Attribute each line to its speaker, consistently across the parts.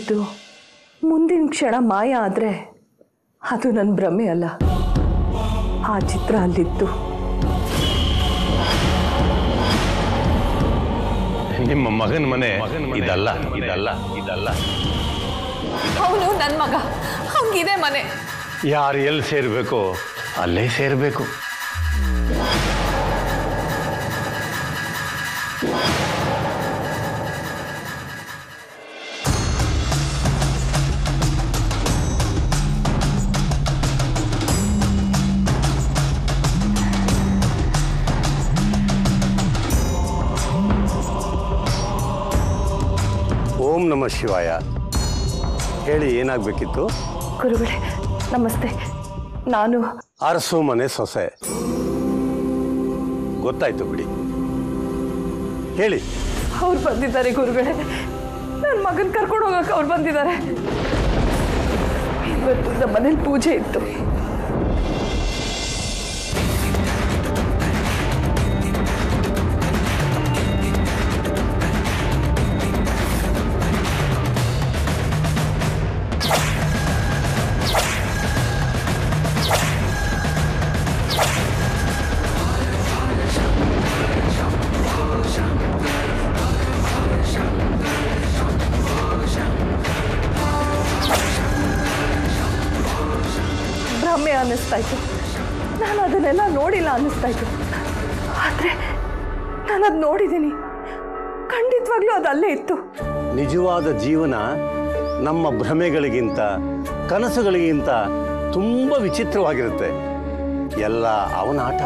Speaker 1: ಕಂಡಿದ್ದು ಮುಂದಿನ ಕ್ಷಣ ಮಾಯ ಆದರೆ ಅದು ನನ್ನ ಭ್ರಮೆ ಅಲ್ಲ ಆ ಚಿತ್ರ ಅಲ್ಲಿತ್ತು
Speaker 2: ನಿಮ್ಮ ಮಗನ ಮನೆ ಇದಲ್ಲ ಇದಲ್ಲ ಇದಲ್ಲ
Speaker 3: ಅವನು ನನ್ನ ಮಗ ಅವನಿಗಿದೆ ಮನೆ
Speaker 2: ಯಾರು ಎಲ್ಲಿ ಸೇರಬೇಕೋ ಅಲ್ಲೇ ಸೇರಬೇಕು
Speaker 4: ಓಂ ನಮ ಶಿವಾಯ ಹೇಳಿ ಏನಾಗಬೇಕಿತ್ತು
Speaker 1: ಗುರುಗಳೇ ನಮಸ್ತೆ ನಾನು
Speaker 4: ಅರಸು ಮನೆ ಸೊಸೆ ಗೊತ್ತಾಯ್ತು ಬಿಡಿ ಹೇಳಿ
Speaker 1: ಅವ್ರು ಬಂದಿದ್ದಾರೆ ಗುರುಗಳೇ ನನ್ನ ಮಗನ ಕರ್ಕೊಂಡು ಹೋಗಕ್ಕೆ ಅವ್ರು ಬಂದಿದ್ದಾರೆ ಇವತ್ತು ನಮ್ಮ ಮನೇಲಿ ಪೂಜೆ ಇತ್ತು ಭ್ರಮೆ ಅನ್ನಿಸ್ತಾ ಇತ್ತು ನಾನು ಅದನ್ನೆಲ್ಲ ನೋಡಿಲ್ಲ ಅನ್ನಿಸ್ತಾ ಇತ್ತು ಆದರೆ ನಾನು ಅದು ನೋಡಿದ್ದೀನಿ ಖಂಡಿತವಾಗ್ಲೂ ಅದು ಅಲ್ಲೇ ಇತ್ತು
Speaker 4: ನಿಜವಾದ ಜೀವನ ನಮ್ಮ ಭ್ರಮೆಗಳಿಗಿಂತ ಕನಸುಗಳಿಗಿಂತ ತುಂಬ ವಿಚಿತ್ರವಾಗಿರುತ್ತೆ ಎಲ್ಲ ಅವನ ಆಟ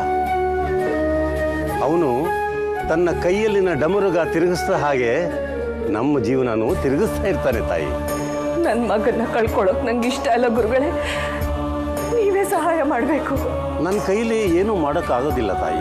Speaker 4: ಅವನು ತನ್ನ ಕೈಯಲ್ಲಿನ ಡಮರುಗ ತಿರುಗಿಸ್ದ ಹಾಗೆ ನಮ್ಮ ಜೀವನನೂ ತಿರುಗಿಸ್ತಾ ಇರ್ತಾನೆ ತಾಯಿ
Speaker 1: ನನ್ನ ಮಗನ್ನ ಕಳ್ಕೊಳ್ಳೋಕೆ ನಂಗೆ ಇಷ್ಟ ಇಲ್ಲ ಗುರುಗಳೇ ನೀವೇ ಸಹಾಯ ಮಾಡಬೇಕು
Speaker 4: ನನ್ನ ಕೈಲಿ ಏನೂ ಮಾಡೋಕ್ಕಾಗೋದಿಲ್ಲ ತಾಯಿ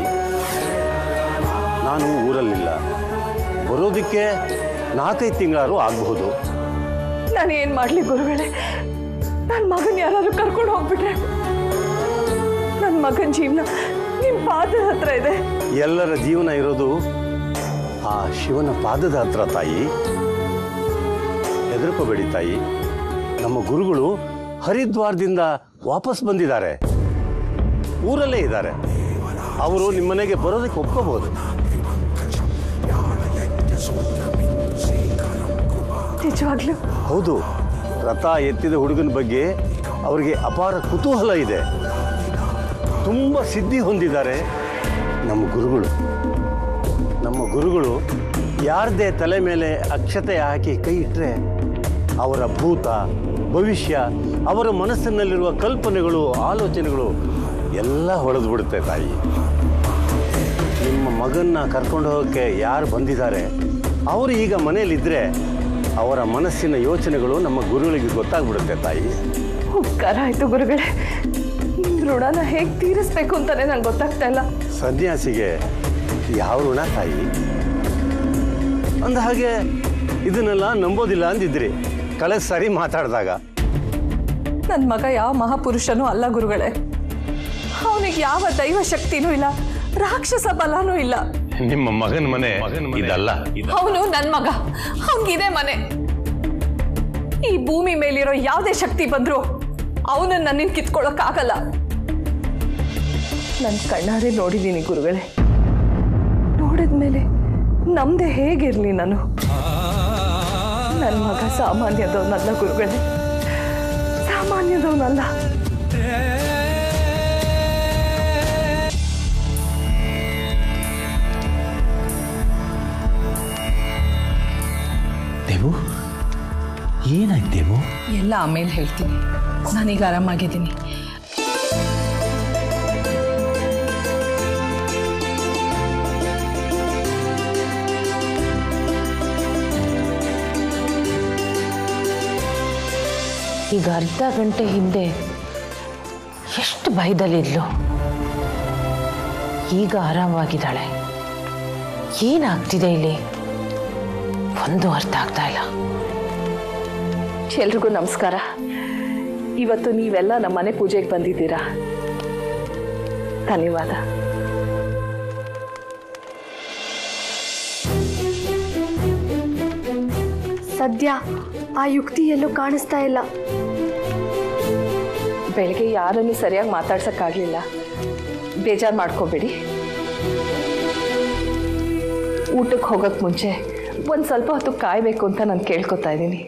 Speaker 4: ನಾನು ಊರಲ್ಲಿಲ್ಲ ಬರೋದಕ್ಕೆ ನಾಲ್ಕೈದು ತಿಂಗಳಾರು ಆಗಬಹುದು
Speaker 1: ನಾನು ಏನು ಮಾಡಲಿ ಗುರುಗಳೇ ನನ್ನ ಮಗನ ಯಾರಾದ್ರೂ ಕರ್ಕೊಂಡು ಹೋಗ್ಬಿಟ್ರೆ ನನ್ನ ಮಗನ ಜೀವನ ನಿಮ್ಮ ಪಾದದ ಹತ್ರ ಇದೆ
Speaker 4: ಎಲ್ಲರ ಜೀವನ ಇರೋದು ಆ ಶಿವನ ಪಾದದ ಹತ್ರ ತಾಯಿ ಹೆದರ್ಕೋಬೇಡಿ ತಾಯಿ ನಮ್ಮ ಗುರುಗಳು ಹರಿದ್ವಾರದಿಂದ ವಾಪಸ್ ಬಂದಿದ್ದಾರೆ ಊರಲ್ಲೇ ಇದ್ದಾರೆ ಅವರು ನಿಮ್ಮನೆಗೆ ಬರೋದಕ್ಕೆ ಒಪ್ಕೋಬಹುದು
Speaker 1: ನಿಜವಾಗ್ಲೂ
Speaker 4: ಹೌದು ರಥ ಎತ್ತಿದ ಹುಡುಗನ ಬಗ್ಗೆ ಅವರಿಗೆ ಅಪಾರ ಕುತೂಹಲ ಇದೆ ತುಂಬ ಸಿದ್ಧಿ ಹೊಂದಿದ್ದಾರೆ ನಮ್ಮ ಗುರುಗಳು ನಮ್ಮ ಗುರುಗಳು ಯಾರದೇ ತಲೆ ಮೇಲೆ ಅಕ್ಷತೆ ಹಾಕಿ ಕೈ ಇಟ್ಟರೆ ಅವರ ಭೂತ ಭವಿಷ್ಯ ಅವರ ಮನಸ್ಸಿನಲ್ಲಿರುವ ಕಲ್ಪನೆಗಳು ಆಲೋಚನೆಗಳು ಎಲ್ಲ ಹೊಡೆದು ಬಿಡುತ್ತೆ ತಾಯಿ ನಿಮ್ಮ ಮಗನ್ನ ಕರ್ಕೊಂಡು ಹೋಗೋಕ್ಕೆ ಯಾರು ಬಂದಿದ್ದಾರೆ ಅವರು ಈಗ ಮನೆಯಲ್ಲಿದ್ದರೆ ಅವರ ಮನಸ್ಸಿನ ಯೋಚನೆಗಳು ನಮ್ಮ ಗುರುಗಳಿಗೆ ಗೊತ್ತಾಗ್ಬಿಡುತ್ತೆ ತಾಯಿ
Speaker 1: ಉಪಕಾರ ಆಯ್ತು ಗುರುಗಳೇ ನಿಮ್ ಋಣನ ಹೇಗೆ ತೀರಿಸ್ಬೇಕು ಅಂತಾನೆ ನಂಗೆ ಗೊತ್ತಾಗ್ತಾ ಇಲ್ಲ
Speaker 4: ಸನ್ಯಾಸಿಗೆ ಯಾವ ಋಣ ತಾಯಿ ಅಂದ ಹಾಗೆ ಇದನ್ನೆಲ್ಲ ನಂಬೋದಿಲ್ಲ ಅಂದಿದ್ರಿ ಕಳೆದ ಸಾರಿ ಮಾತಾಡಿದಾಗ
Speaker 1: ನನ್ನ ಮಗ ಯಾವ ಮಹಾಪುರುಷನೂ ಅಲ್ಲ ಗುರುಗಳೇ ಅವನಿಗೆ ಯಾವ ದೈವ ಶಕ್ತಿನೂ ಇಲ್ಲ ರಾಕ್ಷಸ ಬಲನೂ ಇಲ್ಲ
Speaker 2: ನಿಮ್ಮ ಮಗನ ಮನೆ ಇದಲ್ಲ
Speaker 3: ಅವನು ನನ್ನ ಮಗ ಅವನಿಗಿದೆ ಮನೆ
Speaker 1: ಈ ಭೂಮಿ ಮೇಲಿರೋ ಯಾವುದೇ ಶಕ್ತಿ ಬಂದ್ರು ಅವನನ್ನ ನನ್ನಿಂದ ಕಿತ್ಕೊಳ್ಳೋಕ್ಕಾಗಲ್ಲ ನನ್ನ ಕಣ್ಣಾರೆ ನೋಡಿದ್ದೀನಿ ಗುರುಗಳೇ ನೋಡಿದ್ಮೇಲೆ ನಮ್ದೆ ಹೇಗಿರ್ಲಿ ನಾನು ನನ್ನ ಮಗ ಸಾಮಾನ್ಯದವನಲ್ಲ ಗುರುಗಳೇ ಸಾಮಾನ್ಯದವನಲ್ಲ
Speaker 5: ದೇವು ಏನಾಯ್ತು ದೇವು
Speaker 3: ಎಲ್ಲ ಆಮೇಲೆ ಹೇಳ್ತೀನಿ ನಾನೀಗ ಆರಾಮಾಗಿದ್ದೀನಿ
Speaker 6: ಈಗ ಅರ್ಧ ಗಂಟೆ ಹಿಂದೆ ಎಷ್ಟು ಭಯದಲ್ಲಿದ್ಲು ಈಗ ಆರಾಮವಾಗಿದ್ದಾಳೆ ಏನಾಗ್ತಿದೆ ಇಲ್ಲಿ ಒಂದು ಅರ್ಥ ಆಗ್ತಾ ಇಲ್ಲ
Speaker 1: ಎಲ್ರಿಗೂ ನಮಸ್ಕಾರ ಇವತ್ತು ನೀವೆಲ್ಲ ನಮ್ಮ ಮನೆ ಪೂಜೆಗೆ ಬಂದಿದ್ದೀರಾ ಧನ್ಯವಾದ
Speaker 7: ಸದ್ಯ
Speaker 1: ಆ ಯುಕ್ತಿ ಎಲ್ಲೂ ಕಾಣಿಸ್ತಾ ಇಲ್ಲ
Speaker 3: ಬೆಳಗ್ಗೆ ಯಾರನ್ನು ಸರಿಯಾಗಿ ಮಾತಾಡ್ಸೋಕ್ಕಾಗಲಿಲ್ಲ ಬೇಜಾರು ಮಾಡ್ಕೋಬೇಡಿ ಊಟಕ್ಕೆ ಹೋಗೋಕ್ಕೆ ಮುಂಚೆ ಒಂದು ಸ್ವಲ್ಪ ಹೊತ್ತು ಕಾಯಬೇಕು ಅಂತ ನಾನು ಕೇಳ್ಕೊತಾ ಇದ್ದೀನಿ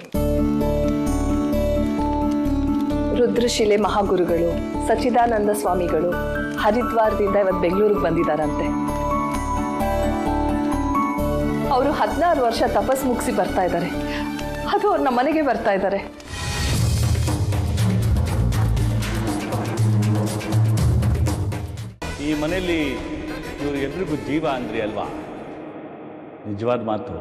Speaker 3: ರುದ್ರಶಿಲೆ ಮಹಾಗುರುಗಳು ಸಚ್ಚಿದಾನಂದ ಸ್ವಾಮಿಗಳು ಹರಿದ್ವಾರದಿಂದ ಇವತ್ತು ಬೆಂಗಳೂರಿಗೆ ಬಂದಿದ್ದಾರಂತೆ ಅವರು ಹದಿನಾರು ವರ್ಷ ತಪಸ್ ಮುಗಿಸಿ ಬರ್ತಾ ಇದ್ದಾರೆ ಅದು ಅವ್ರು ನಮ್ಮ ಮನೆಗೆ ಬರ್ತಾ ಇದ್ದಾರೆ
Speaker 7: ಈ ಮನೆಯಲ್ಲಿ ಇವರು ಎಲ್ರಿಗೂ ಜೀವ ಅಂದ್ರಿ ಅಲ್ವಾ ನಿಜವಾದ ಮಾತು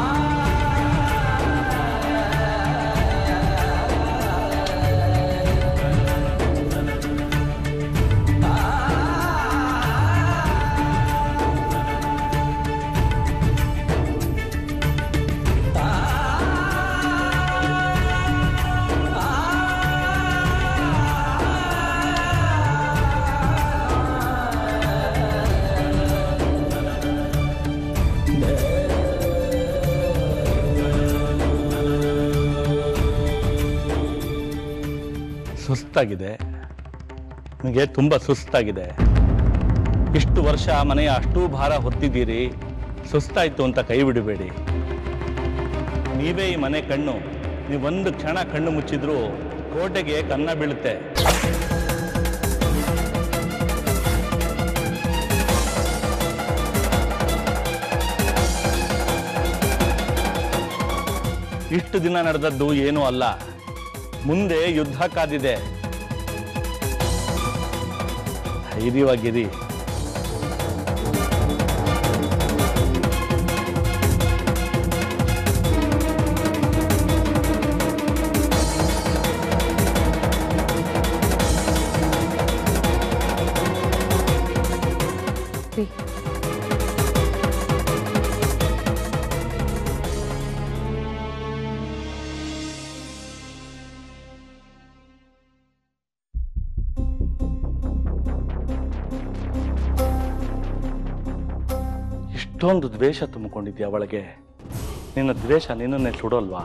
Speaker 7: ಸುಸ್ತಾಗಿದೆ ನನಗೆ ತುಂಬ ಸುಸ್ತಾಗಿದೆ ಇಷ್ಟು ವರ್ಷ ಮನೆಯ ಅಷ್ಟೂ ಭಾರ ಹೊತ್ತಿದ್ದೀರಿ ಸುಸ್ತಾಯ್ತು ಅಂತ ಕೈ ಬಿಡಬೇಡಿ ನೀವೇ ಈ ಮನೆ ಕಣ್ಣು ನೀವೊಂದು ಕ್ಷಣ ಕಣ್ಣು ಮುಚ್ಚಿದ್ರೂ ಕೋಟೆಗೆ ಕನ್ನ ಬೀಳುತ್ತೆ ಇಷ್ಟು ದಿನ ನಡೆದದ್ದು ಏನೂ ಅಲ್ಲ ಮುಂದೆ ಯುದ್ಧ ಕಾದಿದೆ ಧೈರ್ಯವಾಗಿರಿ ಇಷ್ಟೊಂದು ದ್ವೇಷ ತುಂಬಿಕೊಂಡಿದ್ಯಾ ಒಳಗೆ ನಿನ್ನ ದ್ವೇಷ ನಿನ್ನನ್ನೇ ಸುಡೋಲ್ವಾ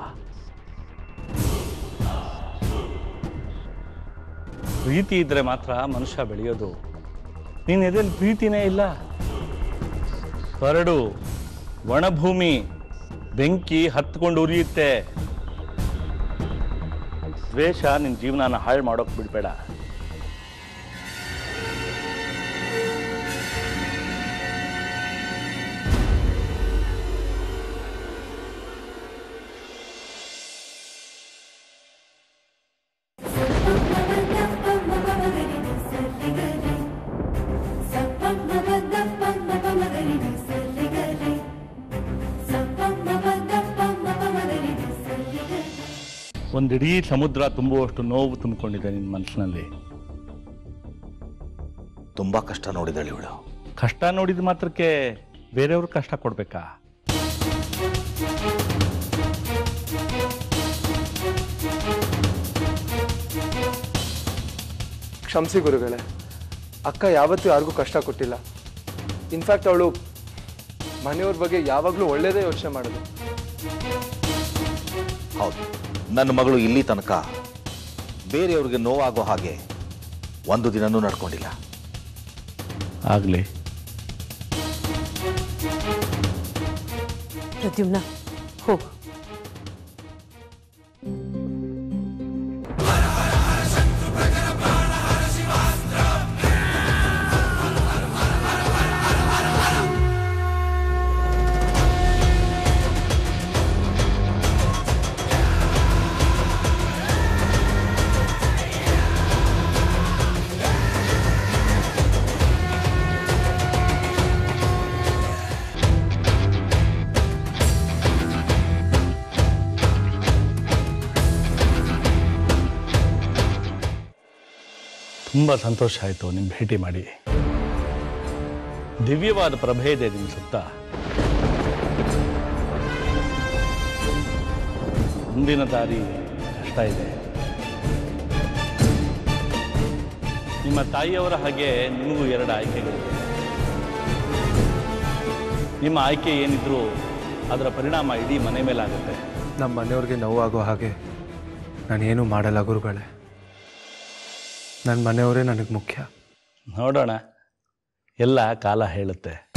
Speaker 7: ಪ್ರೀತಿ ಇದ್ರೆ ಮಾತ್ರ ಮನುಷ್ಯ ಬೆಳೆಯೋದು ನೀನ್ ಎದೆಯಲ್ಲಿ ಪ್ರೀತಿನೇ ಇಲ್ಲ ಹೊರಡು ಒಣಭೂಮಿ ಬೆಂಕಿ ಹತ್ಕೊಂಡು ಉರಿಯುತ್ತೆ ದ್ವೇಷ ನಿನ್ನ ಜೀವನನ ಹಾಳು ಮಾಡೋಕ್ ಬಿಡ್ಬೇಡ ಒಂದಿಡೀ ಸಮುದ್ರ ತುಂಬುವಷ್ಟು ನೋವು ತುಂಬಿಕೊಂಡಿದೆ ನಿನ್ನ ಮನಸ್ಸಿನಲ್ಲಿ
Speaker 5: ತುಂಬಾ ಕಷ್ಟ ನೋಡಿದಳು ಇವಳು
Speaker 7: ಕಷ್ಟ ನೋಡಿದ ಮಾತ್ರಕ್ಕೆ ಬೇರೆಯವ್ರ ಕಷ್ಟ ಕೊಡ್ಬೇಕಾ
Speaker 8: ಕ್ಷಮಿಸಿ ಗುರುಗಳೇ ಅಕ್ಕ ಯಾವತ್ತೂ ಯಾರಿಗೂ ಕಷ್ಟ ಕೊಟ್ಟಿಲ್ಲ ಇನ್ಫ್ಯಾಕ್ಟ್ ಅವಳು ಮನೆಯವ್ರ ಬಗ್ಗೆ ಯಾವಾಗಲೂ ಒಳ್ಳೇದೇ ಯೋಚನೆ ಮಾಡೋದು
Speaker 5: ಹೌದು ನನ್ನ ಮಗಳು ಇಲ್ಲಿ ತನಕ ಬೇರೆಯವ್ರಿಗೆ ನೋವಾಗೋ ಹಾಗೆ ಒಂದು ದಿನನೂ ನಡ್ಕೊಂಡಿಲ್ಲ
Speaker 7: ಆಗಲಿ
Speaker 6: ಪ್ರದ್ಯುಮ್ನ ಹೋಗು
Speaker 7: ತುಂಬ ಸಂತೋಷ ಆಯಿತು ನಿಮ್ಮ ಭೇಟಿ ಮಾಡಿ ದಿವ್ಯವಾದ ಪ್ರಭೆ ಇದೆ ನಿಮ್ಮ ಸುತ್ತ ಮುಂದಿನ ದಾರಿ ಕಷ್ಟ ಇದೆ ನಿಮ್ಮ ತಾಯಿಯವರ ಹಾಗೆ ನಿಮಗೂ ಎರಡು ಆಯ್ಕೆಗಳಿವೆ ನಿಮ್ಮ ಆಯ್ಕೆ ಏನಿದ್ರೂ ಅದರ ಪರಿಣಾಮ ಇಡೀ ಮನೆ ಮೇಲಾಗುತ್ತೆ
Speaker 8: ನಮ್ಮ ಮನೆಯವ್ರಿಗೆ ನೋವಾಗೋ ಹಾಗೆ ನಾನೇನು ಮಾಡಲ್ಲ ಗುರುಗಳೇ ನನ್ನ ಮನೆಯವರೇ ನನಗೆ ಮುಖ್ಯ
Speaker 7: ನೋಡೋಣ ಎಲ್ಲ ಕಾಲ ಹೇಳುತ್ತೆ